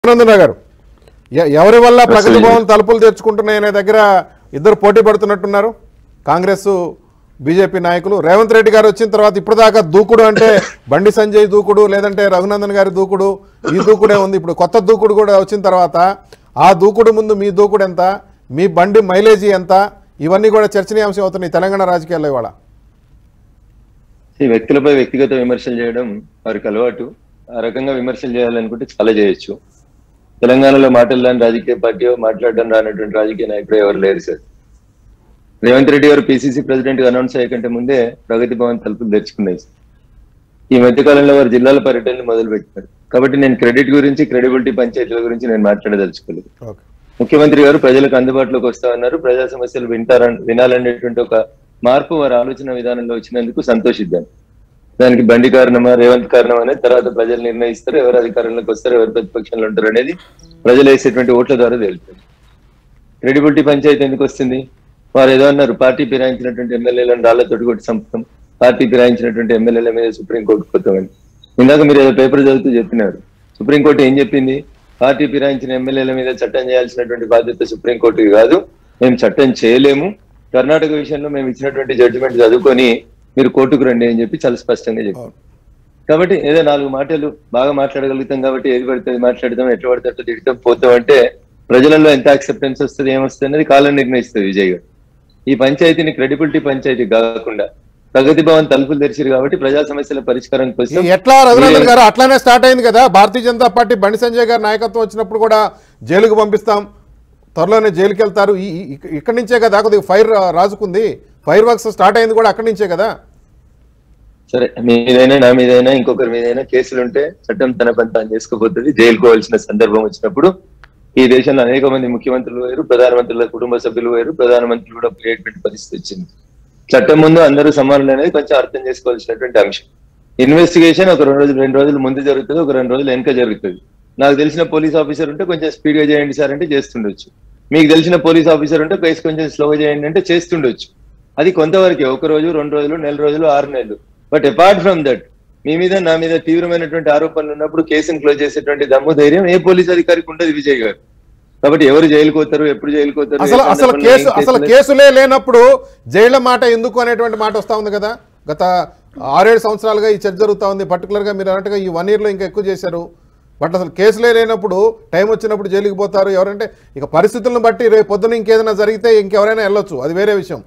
నందన గారు ఎ- ఎవరి వల్ల ప్రగతి భవన్ తలుపులు తెరుచుకుంటున్నాయనే దగ్గర ఇద్దరు పోటీ పడుతున్నట్టున్నారు కాంగ్రెస్ బీజేపీ నాయకులు రేవంత్ రెడ్డి గారు వచ్చిన తర్వాత ఇప్పుడు దాకా దూకుడు అంటే బండి సంజయ్ దూకుడు లేదంటే రఘునందన్ గారి దూకుడు ఈ దూకుడే ఉంది ఇప్పుడు కొత్త దూకుడు కూడా వచ్చిన తర్వాత ఆ దూకుడు ముందు మీ దూకుడు ఎంత మీ బండి మైలేజీ ఎంత ఇవన్నీ కూడా చర్చనీయాంశం అవుతున్నాయి తెలంగాణ రాజకీయాల్లో ఇవాళ ఈ వ్యక్తులపై వ్యక్తిగత విమర్శలు చేయడం వారికి అలవాటు ఆ రకంగా విమర్శలు చేయాలనుకుంటే చాలా చేయొచ్చు తెలంగాణలో మాటలు రాని రాజకీయ పార్టీ మాట్లాడడం రానటువంటి రాజకీయ నాయకుడు ఎవరు లేరు సార్ రేవంత్ రెడ్డి గారు పిసిసి ప్రెసిడెంట్ గా అనౌన్స్ అయ్యకంటే ముందే ప్రగతి భవన్ తలుపులు తెరుచుకున్నాయి సార్. ఈ మధ్య కాలంలో వారు జిల్లాల పర్యటనలు మొదలు పెట్టారు కాబట్టి నేను క్రెడిట్ గురించి క్రెడిబిలిటీ పంచాయతీల గురించి నేను మాట్లాడదలుచుకోలేదు ఓకే ముఖ్యమంత్రి గారు ప్రజలకు అందుబాటులోకి వస్తా ఉన్నారు ప్రజా సమస్యలు వింటారని వినాలనేటువంటి ఒక మార్పు వారి ఆలోచన విధానంలో వచ్చినందుకు సంతోషిద్దాం దానికి బండి కారణమా రేవంత్ కారణం అనేది తర్వాత ప్రజలు నిర్ణయిస్తారు ఎవరు అధికారంలోకి వస్తారు ఎవరు ప్రతిపక్షంలో ఉంటారు అనేది ప్రజలు వేసేటువంటి ఓట్ల ద్వారా తేలుతుంది క్రెడిబిలిటీ పంచాయతీ ఎందుకు వస్తుంది వారు ఏదో అన్నారు పార్టీ ఫిరాయించినటువంటి ఎమ్మెల్యేలను రాళ్లతోటి కొట్టి చంపుతాం పార్టీ ఫిరాయించినటువంటి ఎమ్మెల్యేల మీద సుప్రీంకోర్టు పోతామని ఇందాక మీరు ఏదో పేపర్ చదువుతూ చెప్పినారు సుప్రీంకోర్టు ఏం చెప్పింది పార్టీ ఫిరాయించిన ఎమ్మెల్యేల మీద చట్టం చేయాల్సినటువంటి బాధ్యత సుప్రీంకోర్టుకి కాదు మేము చట్టం చేయలేము కర్ణాటక విషయంలో మేము ఇచ్చినటువంటి జడ్జిమెంట్ చదువుకొని మీరు కోర్టుకు రండి అని చెప్పి చాలా స్పష్టంగా చెప్పారు కాబట్టి ఏదో నాలుగు మాటలు బాగా మాట్లాడగలుగుతాం కాబట్టి ఏది పడితే అది మాట్లాడతాం ఎట్లా పడితే అట్లా తిడతాం పోతాం అంటే ప్రజలలో ఎంత యాక్సెప్టెన్స్ వస్తుంది ఏమొస్తుంది అనేది కాలం నిర్ణయిస్తుంది విజయ్ గారు ఈ పంచాయతీని క్రెడిబిలిటీ పంచాయతీ కాకుండా ప్రగతి భవన్ తలుపులు తెరిచారు కాబట్టి ప్రజా సమస్యల పరిష్కారం కోసం ఎట్లా రఘునందన్ గారు అట్లానే స్టార్ట్ అయింది కదా భారతీయ జనతా పార్టీ బండి సంజయ్ గారి నాయకత్వం వచ్చినప్పుడు కూడా జైలుకు పంపిస్తాం త్వరలోనే జైలుకి వెళ్తారు ఈ- ఈ- ఇక్క- ఇక్కడి నుంచే కదా కొద్దిగా ఫైర్ రాజుకుంది ఫైర్ వర్క్స్ స్టార్ట్ అయింది కూడా అక్కడి నుంచే కదా సరే మీదైనా నా మీదైనా ఇంకొకరి మీదైనా కేసులు ఉంటే చట్టం తన పని తాను చేసుకోబోతుంది జైలుకోవాల్సిన సందర్భం వచ్చినప్పుడు ఈ దేశంలో అనేక మంది ముఖ్యమంత్రులు వేరు ప్రధానమంత్రుల కుటుంబ సభ్యులు వేరు ప్రధానమంత్రులు కూడా పోయేటువంటి పరిస్థితి వచ్చింది చట్టం ముందు అందరూ సమానులు అనేది కొంచెం అర్థం చేసుకోవాల్సినటువంటి అంశం ఇన్వెస్టిగేషన్ ఒక రెండు రోజులు రెండు రోజులు ముందు జరుగుతుంది ఒక రెండు రోజులు వెనక జరుగుతుంది నాకు తెలిసిన పోలీస్ ఆఫీసర్ ఉంటే కొంచెం స్పీడ్ గా చేయండి సార్ అంటే చేస్తుండొచ్చు మీకు తెలిసిన పోలీస్ ఆఫీసర్ ఉంటే కేసు కొంచెం స్లోగా చేయండి అంటే చేస్తుండొచ్చు అది కొంతవరకే ఒక రోజు రెండు రోజులు నెల రోజులు ఆరు నెలలు బట్ అపార్ట్ ఫ్రమ్ దట్ మీ మీద నా మీద తీవ్రమైనటువంటి ఆరోపణలు ఉన్నప్పుడు కేసును క్లోజ్ చేసేటువంటి దమ్ము ధైర్యం ఏ పోలీస్ అధికారికి ఉండదు విజయ్ గారు కాబట్టి ఎవరు జైలుకు పోతారు ఎప్పుడు జైలుకు పోతారు ఏ అసలు అసలు సందర్భంలో కేసు ఏం అసలు కేసులు- కేసులే లేనప్పుడు జైళ్ల మాట ఎందుకు అనేటువంటి మాట వస్తా ఉంది కదా గత ఆరేడు సంవత్సరాలుగా ఈ చర్చ జరుగుతా ఉంది పర్టికులర్ గా మీరు అన్నట్టుగా ఈ వన్ ఇయర్ లో ఇంకా ఎక్కువ చేశారు బట్ అసలు కేసులే లేనప్పుడు టైం వచ్చినప్పుడు జైలుకి పోతారు ఎవరంటే ఇక పరిస్థితులను బట్టి రేపు పొద్దున ఇంకేదైనా జరిగితే ఇంకెవరైనా వెళ్ళొచ్చు అది వేరే విషయం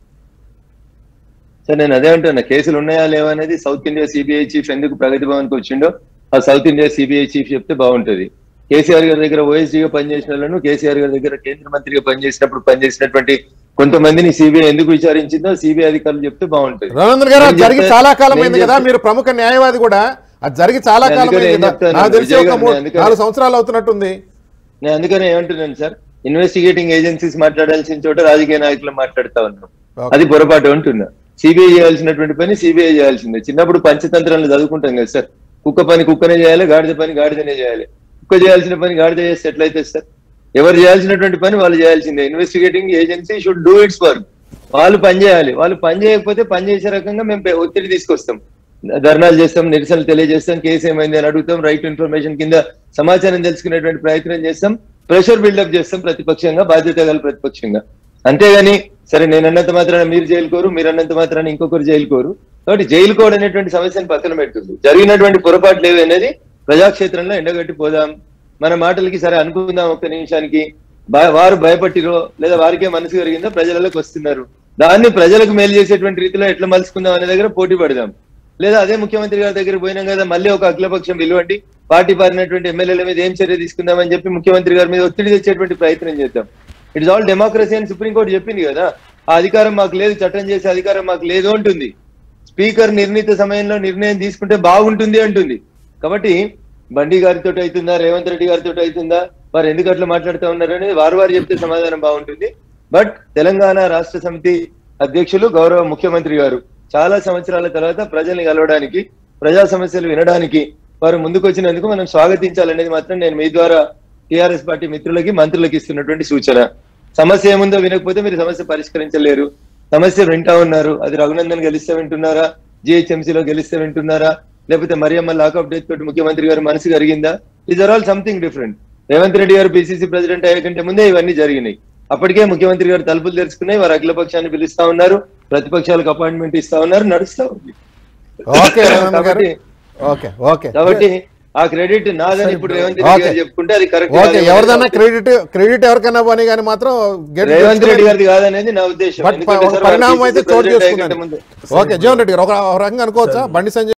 సార్ నేను అదే అంటున్నా కేసులు ఉన్నాయా లేవా అనేది సౌత్ ఇండియా సిబిఐ చీఫ్ ఎందుకు ప్రగతి భవన్ కి వచ్చిండో ఆ సౌత్ ఇండియా సిబిఐ చీఫ్ చెప్తే బాగుంటది కేసీఆర్ గారి దగ్గర ఓఎస్డీగా పనిచేసిన వాళ్ళను కేసీఆర్ గారి దగ్గర కేంద్ర మంత్రిగా పనిచేసినప్పుడు పనిచేసినటువంటి కొంతమందిని సిబిఐ ఎందుకు విచారించిందో సిబిఐ అధికారులు చెప్తే బాగుంటది రవీంద్ర గారు అది నేను జరిగి చెప్తే- చాలా కాలం నేను అయింది కదా చెప్తే- మీరు ప్రముఖ న్యాయవాది కూడా అది జరిగి చాలా నేను కాలం అందుకనే అయింది ఏం కదా చెప్తాను, నాకు తెలిసి విజయ్ ఒక గారు, మూడు నేను అందుకనే- నాలుగు సంవత్సరాలు అవుతున్నట్టుంది నేను అందుకనే ఏమంటున్నాను సార్ ఇన్వెస్టిగేటింగ్ ఏజెన్సీస్ మాట్లాడాల్సిన చోట రాజకీయ నాయకులు మాట్లాడుతా ఉన్నాం Okay. అది పొరపాటు అంటున్నా సిబిఐ చేయాల్సినటువంటి పని సిబిఐ చేయాల్సిందే చిన్నప్పుడు పంచతంత్రాలు చదువుకుంటాం కదా సార్ కుక్క పని కుక్కనే చేయాలి గాడిద పని గాడిదనే చేయాలి కుక్క చేయాల్సిన పని గాడిద చేస్తే ఎట్లయితే సార్ ఎవరు చేయాల్సినటువంటి పని వాళ్ళు చేయాల్సిందే investigating agency should do its work వాళ్ళు పని చేయాలి వాళ్ళు పని చేయకపోతే పని చేసే రకంగా మేము పె- ఒత్తిడి తీసుకొస్తాం ధర్నాలు చేస్తాం నిరసనలు తెలియజేస్తాం కేసు ఏమైంది అని అడుగుతాం రైట్ టు ఇన్ఫర్మేషన్ కింద సమాచారం తెలుసుకునేటువంటి ప్రయత్నం చేస్తాం ప్రెషర్ బిల్డప్ చేస్తాం ప్రతిపక్షంగా బాధ్యత గల ప్రతిపక్షంగా అంతేగాని సరే నేను అన్నంత మాత్రాన మీరు జైలుకోరు మీరు అన్నంత మాత్రాన ఇంకొకరు జైలుకోరు కాబట్టి జైలుకోవడం అనేటువంటి సమస్యను పక్కన పెడుతుంది జరిగినటువంటి పొరపాట్లు ఏవి అనేది ప్రజాక్షేత్రంలో ఎండగట్టి పోదాం మన మాటలకి సరే అనుకుందాం ఒక్క నిమిషానికి బా- వారు భయపట్టిరో లేదా వారికే మనసు కలిగిందో ప్రజలలోకి వస్తున్నారు దాన్ని ప్రజలకు మేలు చేసేటువంటి రీతిలో ఎట్లా మలుచుకుందాం అనే దగ్గర పోటీ పడదాం లేదా అదే ముఖ్యమంత్రి గారి దగ్గర పోయినాం కదా మళ్ళీ ఒక అఖిలపక్షం పిలువండి పార్టీ పారినటువంటి ఎమ్మెల్యేల మీద ఏం చర్య తీసుకుందామని చెప్పి ముఖ్యమంత్రి గారి మీద ఒత్తిడి తెచ్చేటువంటి ప్రయత్నం చేద్దాం ఇట్స్ ఆల్ డెమోక్రసీ అని సుప్రీంకోర్టు చెప్పింది కదా ఆ అధికారం మాకు లేదు చట్టం చేసే అధికారం మాకు లేదు అంటుంది స్పీకర్ నిర్ణీత సమయంలో నిర్ణయం తీసుకుంటే బాగుంటుంది అంటుంది కాబట్టి బండి గారితో అవుతుందా రేవంత్ రెడ్డి గారితో అవుతుందా వారు ఎందుకు అట్లా మాట్లాడుతూ ఉన్నారు అనేది వారు వారు చెప్తే సమాధానం బాగుంటుంది బట్ తెలంగాణ రాష్ట్ర సమితి అధ్యక్షులు గౌరవ ముఖ్యమంత్రి గారు చాలా సంవత్సరాల తర్వాత ప్రజల్ని కలవడానికి ప్రజా సమస్యలు వినడానికి వారు ముందుకు వచ్చినందుకు మనం స్వాగతించాలనేది మాత్రం నేను మీ ద్వారా టిఆర్ఎస్ పార్టీ మిత్రులకి మంత్రులకి ఇస్తున్నటువంటి సూచన సమస్య ఏముందో వినకపోతే మీరు సమస్య పరిష్కరించలేరు సమస్య వింటా ఉన్నారు అది రఘునందన్ గెలిస్తే వింటున్నారా GHMC లో గెలిస్తే వింటున్నారా లేకపోతే మరియమ్మ లాకప్ డేట్ తోటి ముఖ్యమంత్రి గారు మనసు కరిగిందా these are all something different Revanth Reddy గారు పిసిసి ప్రెసిడెంట్ అయ్యే కంటే ముందే ఇవన్నీ జరిగినాయి అప్పటికే ముఖ్యమంత్రి గారు తలుపులు తెరుచుకున్నాయి వారు అఖిల పక్షాన్ని పిలుస్తా ఉన్నారు ప్రతిపక్షాలకు అపాయింట్మెంట్ ఇస్తా ఉన్నారు నడుస్తా ఉంది ఓకే రేవంత్ గారు కాబట్టి ఓకే ఓకే కాబట్టి ఆ క్రెడిట్ నాదని ఇప్పుడు రేవంత్ రెడ్డి ఓకే. గారు చెప్పుకుంటే అది కరెక్ట్ ఓకే ఎవరిదన్నా క్రెడిట్ క్రెడిట్ ఎవరికైనా పోనీ కానీ మాత్రం గెట్ రేవంత్ రెడ్డి గారిది కాదనేది నా ఉద్దేశం బట్ ఎందుకంటే ఒక సార్ వారు పరిణామం PCC అయితే చోటు ప్రెసిడెంట్ అయ్యే కంటే చేసుకున్నది ముందు- ఓకే జీవన్ రెడ్డి గారు ఒక ఒక రకంగా అనుకోవచ్చా బండి సంజయ్